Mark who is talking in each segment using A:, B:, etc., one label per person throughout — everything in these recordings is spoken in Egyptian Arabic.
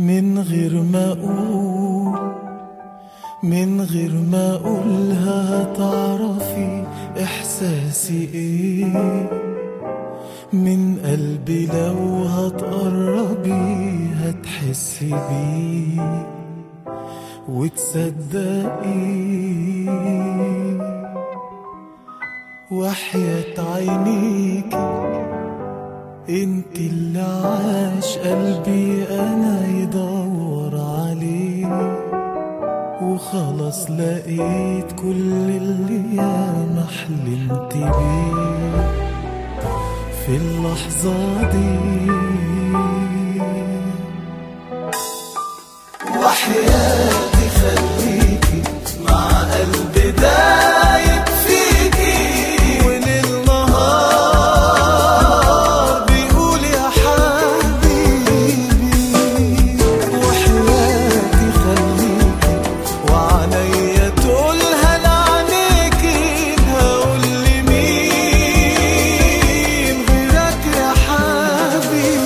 A: من غير ما اقول من غير ما اقولها هتعرفي احساسي ايه من قلبي لو هتقربي هتحسي بيه وتصدقي وحياة عينيكي انت اللي عاش قلبي انا يدور عليه وخلاص لقيت كل اللي ياما حلمت بيه في اللحظة دي وحياتي خليكي مع قلبي دايب فيكي وليل نهار بيقول يا حبيبي وحياتي خليكي وعليا تقولها لعينيكي هقول لمين غيرك يا حبيبي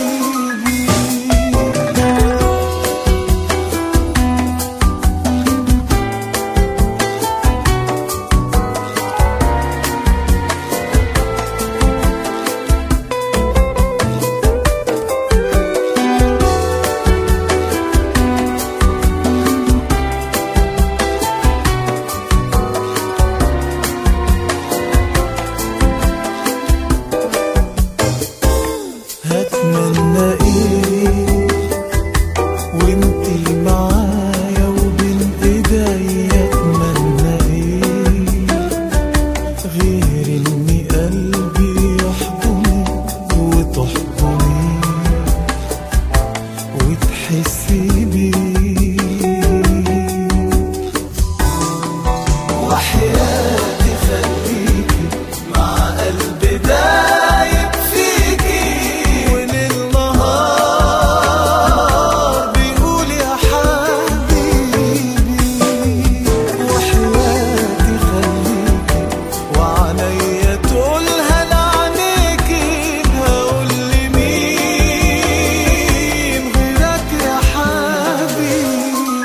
A: هتمنى ايه وانتي معايا وبين ايديا اتمنى ايه غير اني قلبي يحضنك وتحضني وتحسي بيه وحياتي خليكي مع قلبي دايب فيكي وليل نهار بيقول يا حبيبي وحياتي خليكي وعليا تقولها لعينيكي هقول لمين غيرك يا حبيبي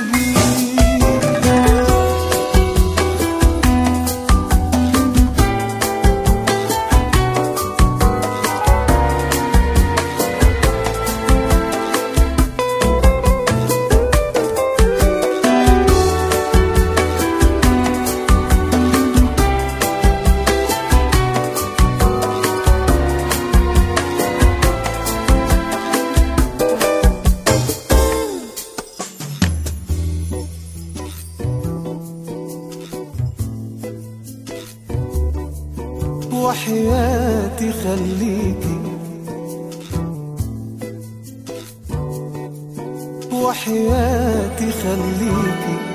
A: وحياتي خليكي وحياتي خليكي